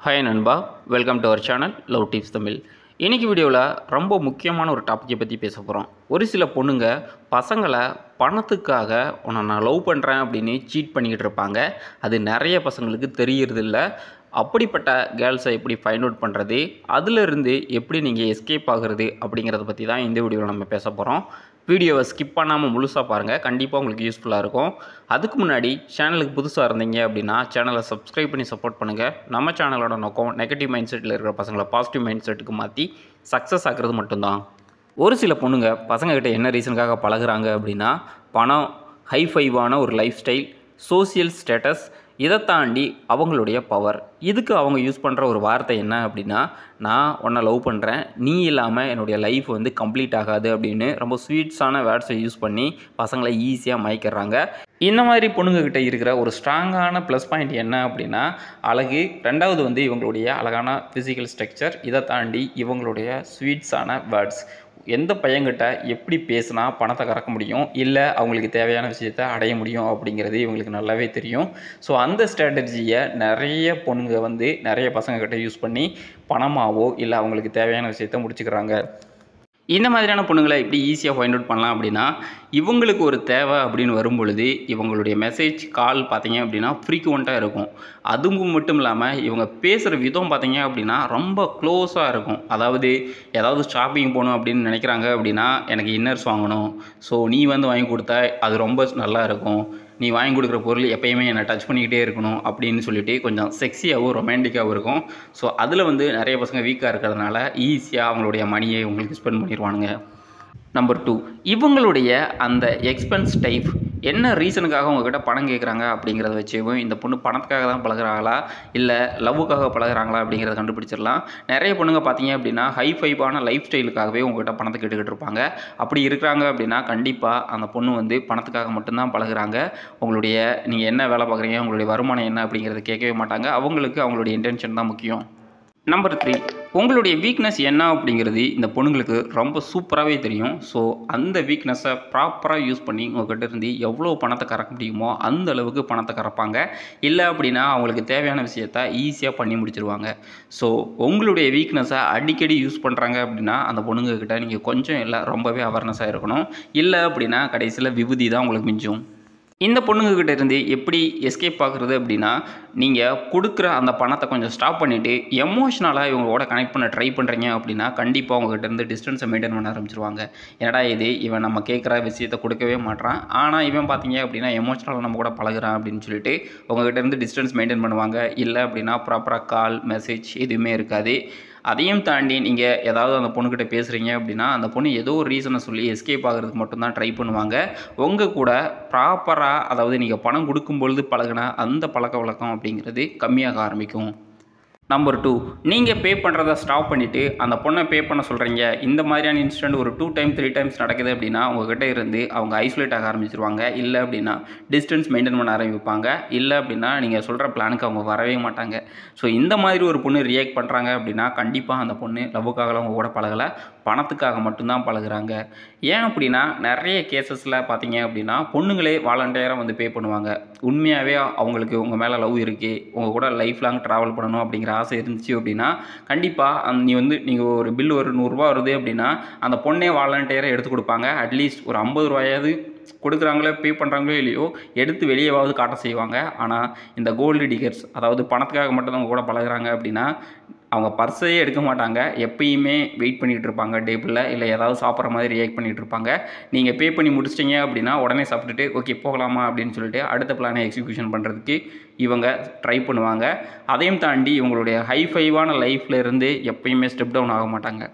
hi நண்பா welcome to our channel love tips Tamil இன்னைக்கு வீடியோவில் ரொம்ப முக்கியமான ஒரு டாப்பிக்கை பற்றி பேச போகிறோம் ஒரு சில பொண்ணுங்க பசங்களை பணத்துக்காக உன்னை நான் லவ் பண்ணுறேன் அப்படின்னு சீட் பண்ணிக்கிட்டு இருப்பாங்க அது நிறைய பசங்களுக்கு தெரியறதில்ல அப்படிப்பட்ட கேர்ள்ஸை எப்படி ஃபைண்ட் அவுட் பண்ணுறது அதிலிருந்து எப்படி நீங்கள் எஸ்கேப் ஆகுறது அப்படிங்கிறத பற்றி தான் இந்த வீடியோவில் நம்ம பேச போகிறோம் வீடியோவை ஸ்கிப் பண்ணாமல் முழுசாக பாருங்கள் கண்டிப்பாக உங்களுக்கு யூஸ்ஃபுல்லாக இருக்கும் அதுக்கு முன்னாடி சேனலுக்கு புதுசாக இருந்தீங்க அப்படின்னா சேனலை சப்ஸ்கிரைப் பண்ணி சப்போர்ட் பண்ணுங்கள் நம்ம சேனலோட நோக்கம் நெகட்டிவ் மைண்ட் செட்டில் இருக்கிற பசங்களை பாசிட்டிவ் மைண்ட் செட்டுக்கு மாற்றி சக்ஸஸ் ஆகிறது மட்டும்தான் ஒரு சில பொண்ணுங்க பசங்கக்கிட்ட என்ன ரீசனுக்காக பழகுறாங்க அப்படின்னா பணம் ஹைஃபைவான ஒரு லைஃப் ஸ்டைல் சோசியல் ஸ்டேட்டஸ் இதை தாண்டி அவங்களுடைய பவர் இதுக்கு அவங்க யூஸ் பண்ணுற ஒரு வார்த்தை என்ன அப்படின்னா நான் உன்னை லவ் பண்ணுறேன் நீ இல்லாமல் என்னுடைய லைஃப் வந்து கம்ப்ளீட் ஆகாது அப்படின்னு ரொம்ப ஸ்வீட்ஸான வேர்ட்ஸை யூஸ் பண்ணி பசங்களை ஈஸியாக மயக்கிடுறாங்க இந்த மாதிரி பொண்ணுங்கக்கிட்ட இருக்கிற ஒரு ஸ்ட்ராங்கான ப்ளஸ் பாயிண்ட் என்ன அப்படின்னா அழகு ரெண்டாவது வந்து இவங்களுடைய அழகான ஃபிசிக்கல் ஸ்ட்ரக்சர் இதை தாண்டி இவங்களுடைய ஸ்வீட்ஸான வேர்ட்ஸ் எந்த பையன்கிட்ட எப்படி பேசினா பணத்தை கறக்க முடியும் இல்லை அவங்களுக்கு தேவையான விஷயத்தை அடைய முடியும் அப்படிங்கிறது இவங்களுக்கு நல்லாவே தெரியும் ஸோ அந்த ஸ்ட்ராட்டஜியை நிறைய பொண்ணுங்க வந்து நிறைய பசங்கக்கிட்ட யூஸ் பண்ணி பணமாவோ இல்லை அவங்களுக்கு தேவையான விஷயத்த முடிச்சுக்கிறாங்க இந்த மாதிரியான பொண்ணுங்களை எப்படி ஈஸியாக ஃபைண்ட் அவுட் பண்ணலாம் அப்படின்னா இவங்களுக்கு ஒரு தேவை அப்படின்னு வரும் பொழுது இவங்களுடைய மெசேஜ் கால் பார்த்தீங்க அப்படின்னா ஃப்ரீக்குவெண்ட்டாக இருக்கும் அதுவும் மட்டும் இல்லாமல் இவங்க பேசுகிற விதம் பார்த்தீங்க அப்படின்னா ரொம்ப க்ளோஸாக இருக்கும் அதாவது ஏதாவது ஷாப்பிங் போகணும் அப்படின்னு நினைக்கிறாங்க அப்படின்னா எனக்கு இன்னர்ஸ் வாங்கணும் ஸோ நீ வந்து வாங்கி கொடுத்தா அது ரொம்ப நல்லா இருக்கும் நீ வாங்கி கொடுக்குற பொருள் எப்பயுமே என்னை டச் பண்ணிக்கிட்டே இருக்கணும் அப்படின்னு சொல்லிட்டு கொஞ்சம் செக்ஸியாகவும் ரொமான்டிக்காகவும் இருக்கும் ஸோ அதில் வந்து நிறைய பசங்க வீக்காக இருக்கிறதுனால ஈஸியாக அவங்களுடைய மணியை உங்களுக்கு ஸ்பெண்ட் பண்ணிடுவானுங்க நம்பர் டூ இவங்களுடைய அந்த எக்ஸ்பென்ஸ் டைப் என்ன ரீசனுக்காக உங்ககிட்ட பணம் கேட்குறாங்க அப்படிங்கிறத வச்சுவும் இந்த பொண்ணு பணத்துக்காக தான் பழகுறாங்களா இல்லை லவ்வுக்காக பழகுறாங்களா அப்படிங்கிறத கண்டுபிடிச்சிடலாம் நிறைய பொண்ணுங்க பார்த்தீங்க அப்படின்னா ஹை ஃபைவான லைஃப் ஸ்டைலுக்காகவே உங்ககிட்ட பணத்தை கேட்டுக்கிட்டு இருப்பாங்க அப்படி இருக்கிறாங்க அப்படின்னா கண்டிப்பாக அந்த பொண்ணு வந்து பணத்துக்காக மட்டும்தான் பழகுறாங்க உங்களுடைய நீங்கள் என்ன வேலை பார்க்குறீங்க உங்களுடைய வருமானம் என்ன அப்படிங்கிறத கேட்கவே மாட்டாங்க அவங்களுக்கு அவங்களுடைய இன்டென்ஷன் தான் முக்கியம் நம்பர் த்ரீ உங்களுடைய வீக்னஸ் என்ன அப்படிங்கிறது இந்த பொண்ணுங்களுக்கு ரொம்ப சூப்பராகவே தெரியும் ஸோ அந்த வீக்னஸை ப்ராப்பராக யூஸ் பண்ணி உங்கள்கிட்ட இருந்து எவ்வளோ பணத்தை கறக்க முடியுமோ அந்த அளவுக்கு பணத்தை கறப்பாங்க இல்லை அப்படின்னா அவங்களுக்கு தேவையான விஷயத்த ஈஸியாக பண்ணி முடிச்சிருவாங்க ஸோ உங்களுடைய வீக்னஸை அடிக்கடி யூஸ் பண்ணுறாங்க அப்படின்னா அந்த பொண்ணுங்கக்கிட்ட நீங்கள் கொஞ்சம் இல்லை ரொம்பவே அவேர்னஸாக இருக்கணும் இல்லை அப்படின்னா கடைசியில் விபூதி தான் உங்களுக்கு மிஞ்சும் இந்த பொண்ணுங்கக்கிட்ட இருந்து எப்படி எஸ்கேப் ஆகுறது அப்படின்னா நீங்கள் கொடுக்குற அந்த பணத்தை கொஞ்சம் ஸ்டாப் பண்ணிவிட்டு எமோஷ்னலாக இவங்களோட கனெக்ட் பண்ண ட்ரை பண்ணுறீங்க அப்படின்னா கண்டிப்பாக உங்ககிட்ட இருந்து டிஸ்டன்ஸை மெயின்டைன் பண்ண ஆரம்பிச்சிருவாங்க என்னடா இது இவன் நம்ம கேட்குற விஷயத்தை கொடுக்கவே மாட்டான் ஆனால் இவன் பார்த்தீங்க அப்படின்னா எமோஷ்னலாக நம்ம கூட பழகுறான் அப்படின்னு சொல்லிட்டு உங்ககிட்ட இருந்து டிஸ்டன்ஸ் மெயின்டைன் பண்ணுவாங்க இல்லை அப்படின்னா ப்ராப்பராக கால் மெசேஜ் எதுவுமே இருக்காது அதையும் தாண்டி நீங்கள் ஏதாவது அந்த பொண்ணுக்கிட்ட பேசுகிறீங்க அப்படின்னா அந்த பொண்ணு ஏதோ ஒரு ரீசனை சொல்லி எஸ்கேப் ஆகிறதுக்கு மட்டும்தான் ட்ரை பண்ணுவாங்க உங்கள் கூட ப்ராப்பராக அதாவது நீங்கள் பணம் கொடுக்கும் பொழுது பழகின அந்த பழக்க வழக்கம் அப்படிங்கிறது கம்மியாக ஆரம்பிக்கும் நம்பர் டூ நீங்கள் பே பண்ணுறத ஸ்டாப் பண்ணிவிட்டு அந்த பொண்ணை பே பண்ண சொல்கிறீங்க இந்த மாதிரியான இன்சிடென்ட் ஒரு டூ டைம் த்ரீ டைம்ஸ் நடக்குது அப்படின்னா உங்ககிட்ட இருந்து அவங்க ஐசோலேட் ஆக ஆரம்பிச்சிருவாங்க இல்லை அப்படின்னா டிஸ்டன்ஸ் மெயின்டைன் பண்ண ஆரம்பிப்பாங்க இல்லை அப்படின்னா நீங்கள் சொல்கிற பிளானுக்கு அவங்க வரவே மாட்டாங்க ஸோ இந்த மாதிரி ஒரு பொண்ணு ரியாக்ட் பண்ணுறாங்க அப்படின்னா கண்டிப்பாக அந்த பொண்ணு லவ்வுக்காகலாம் அவங்க கூட பழகலை பணத்துக்காக மட்டும்தான் பழகுறாங்க ஏன் அப்படின்னா நிறைய கேசஸில் பார்த்தீங்க அப்படின்னா பொண்ணுங்களே வாலண்டியராக வந்து பே பண்ணுவாங்க உண்மையாகவே அவங்களுக்கு உங்கள் மேலே லவ் இருக்குது உங்கள் கூட லைஃப் லாங் ட்ராவல் பண்ணணும் அப்படிங்கிற ஆசை இருந்துச்சு அப்படின்னா கண்டிப்பாக அந்த நீ வந்து நீங்கள் ஒரு பில் ஒரு நூறுரூவா வருது அப்படின்னா அந்த பொண்ணே வாலண்டியராக எடுத்து கொடுப்பாங்க அட்லீஸ்ட் ஒரு ஐம்பது ரூபாயாவது கொடுக்குறாங்களோ பே பண்ணுறாங்களோ இல்லையோ எடுத்து வெளியேவாவது காட்ட செய்வாங்க ஆனால் இந்த கோல்டு டிகர்ஸ் அதாவது பணத்துக்காக மட்டும் அவங்க கூட பழகுறாங்க அப்படின்னா அவங்க பர்ஸையே எடுக்க மாட்டாங்க எப்பயுமே வெயிட் பண்ணிகிட்டு இருப்பாங்க டேபிளில் இல்லை ஏதாவது சாப்பிட்ற மாதிரி ரியாக்ட் பண்ணிகிட்டு இருப்பாங்க நீங்கள் பே பண்ணி முடிச்சிட்டிங்க அப்படின்னா உடனே சாப்பிட்டுட்டு ஓகே போகலாமா அப்படின்னு சொல்லிட்டு அடுத்த பிளானை எக்ஸிக்யூஷன் பண்ணுறதுக்கு இவங்க ட்ரை பண்ணுவாங்க அதையும் தாண்டி இவங்களுடைய ஹைஃபைவான லைஃப்பில் இருந்து எப்பயுமே ஸ்டெப் டவுன் ஆக மாட்டாங்க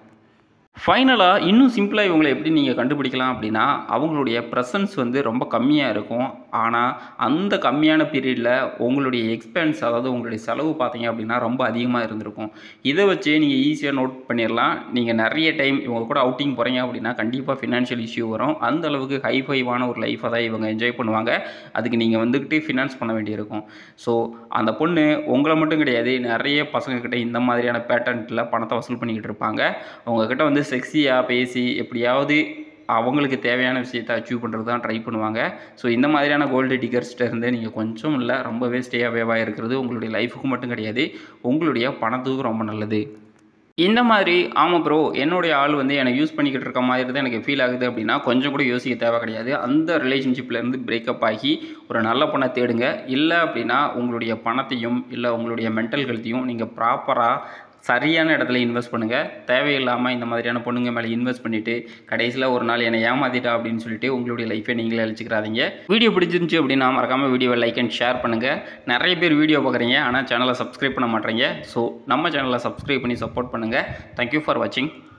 ஃபைனலாக இன்னும் சிம்பிளாக இவங்களை எப்படி நீங்கள் கண்டுபிடிக்கலாம் அப்படின்னா அவங்களுடைய ப்ரெசன்ஸ் வந்து ரொம்ப கம்மியாக இருக்கும் ஆனால் அந்த கம்மியான பீரியடில் உங்களுடைய எக்ஸ்பென்ஸ் அதாவது உங்களுடைய செலவு பார்த்தீங்க அப்படின்னா ரொம்ப அதிகமாக இருந்திருக்கும் இதை வச்சு நீங்கள் ஈஸியாக நோட் பண்ணிடலாம் நீங்கள் நிறைய டைம் இவங்க கூட அவுட்டிங் போகிறீங்க அப்படின்னா கண்டிப்பாக ஃபினான்ஷியல் இஷ்யூ வரும் அந்த அளவுக்கு ஹைஃபைவான ஒரு லைஃப்பை தான் இவங்க என்ஜாய் பண்ணுவாங்க அதுக்கு நீங்கள் வந்துக்கிட்டு ஃபினான்ஸ் பண்ண வேண்டியிருக்கும் ஸோ அந்த பொண்ணு உங்களை மட்டும் கிடையாது நிறைய பசங்கக்கிட்ட இந்த மாதிரியான பேட்டர்னில் பணத்தை வசூல் பண்ணிக்கிட்டு இருப்பாங்க உங்ககிட்ட வந்து செக்ஸியாக பேசி எப்படியாவது அவங்களுக்கு தேவையான விஷயத்தை அச்சீவ் பண்ணுறது தான் ட்ரை பண்ணுவாங்க ஸோ இந்த மாதிரியான கோல்டு டிகர்ஸ்ட்ட இருந்து நீங்கள் கொஞ்சம் இல்லை ரொம்பவே ஸ்டே அவேவாக இருக்கிறது உங்களுடைய லைஃபுக்கு மட்டும் கிடையாது உங்களுடைய பணத்துக்கும் ரொம்ப நல்லது இந்த மாதிரி ஆமாம் ப்ரோ என்னுடைய ஆள் வந்து என்னை யூஸ் பண்ணிக்கிட்டு இருக்க மாதிரி தான் எனக்கு ஃபீல் ஆகுது அப்படின்னா கொஞ்சம் கூட யோசிக்க தேவை கிடையாது அந்த ரிலேஷன்ஷிப்லேருந்து பிரேக்கப் ஆகி ஒரு நல்ல பொண்ணை தேடுங்க இல்லை அப்படின்னா உங்களுடைய பணத்தையும் இல்லை உங்களுடைய மென்டல் ஹெல்த்தையும் நீங்கள் ப்ராப்பராக சரியான இடத்துல இன்வெஸ்ட் பண்ணுங்கள் தேவையில்லாமல் இந்த மாதிரியான பொண்ணுங்க மேலே இன்வெஸ்ட் பண்ணிவிட்டு கடைசியில் ஒரு நாள் என்னை ஏமாத்திட்டா அப்படின்னு சொல்லிட்டு உங்களுடைய லைஃப்பை நீங்களே அழிச்சிக்கிறாதீங்க வீடியோ பிடிச்சிருந்துச்சு அப்படின்னா மறக்காமல் வீடியோவை லைக் அண்ட் ஷேர் பண்ணுங்கள் நிறைய பேர் வீடியோ பார்க்குறீங்க ஆனால் சேனலை சப்ஸ்கிரைப் பண்ண மாட்டேறீங்க ஸோ நம்ம சேனலை சப்ஸ்கிரைப் பண்ணி சப்போர்ட் பண்ணுங்கள் தேங்க்யூ ஃபார் வாட்சிங்